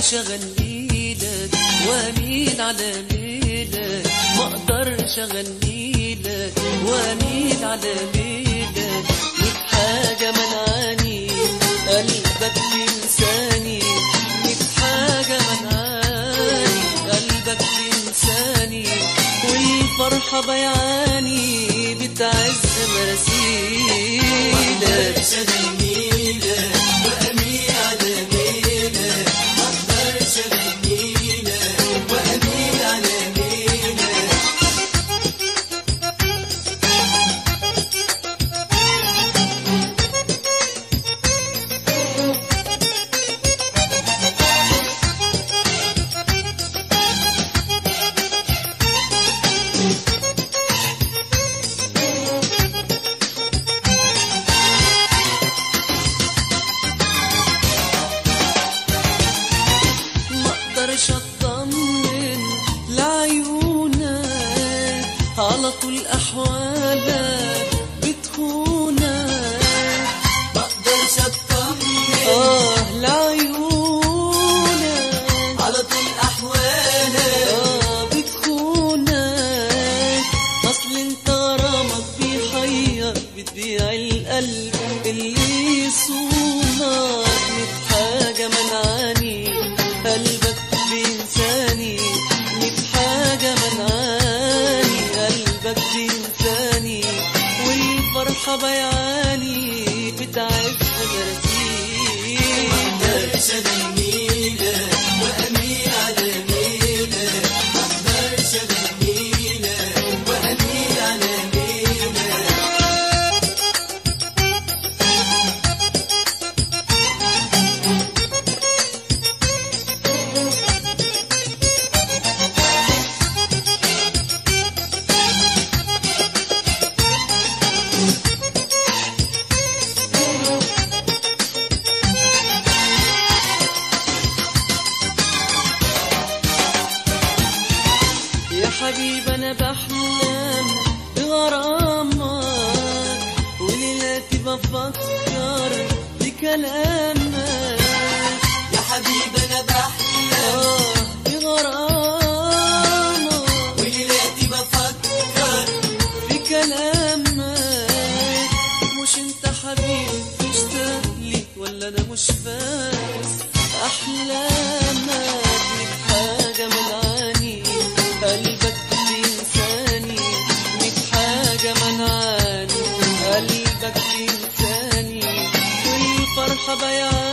اقدرش اغنيلك واميل على ميلك ما اقدرش اغنيلك واميل على ميلك ليك حاجة منعاني قلبك بلساني ليك حاجة منعاني قلبك بلساني والفرحة بيعاني بتعز مراسيلك ما اقدرش اطمن لعيونك على طول احوالك بتخونك ما اقدرش اطمن اه لعيونك على طول احوالك اه بتخونك اصل انت غرامك بيحير بتبيع القلب اللي يصونك ميت حاجة منعاني قلبك بينساني ميت حاجة منعاني قلبك بينساني والفرحة بيعاني بتعب مراسيلك اقدرش اغنيلك واميل على ميلك ما اقدرش اغنيلك واميل على ميلك يا حبيبي انا بحلم بغرامك وليلاتي بفكر بكلامك يا حبيبي انا بحلم آه بغرامك وليلاتي بفكر بكلامك مش انت حبيبي تشتاق لي ولا انا مش فاس احلامك ليك حاجه منعاني قلبك بينساني ليك حاجه منعاني قلبك بينساني والفرحه بيعاني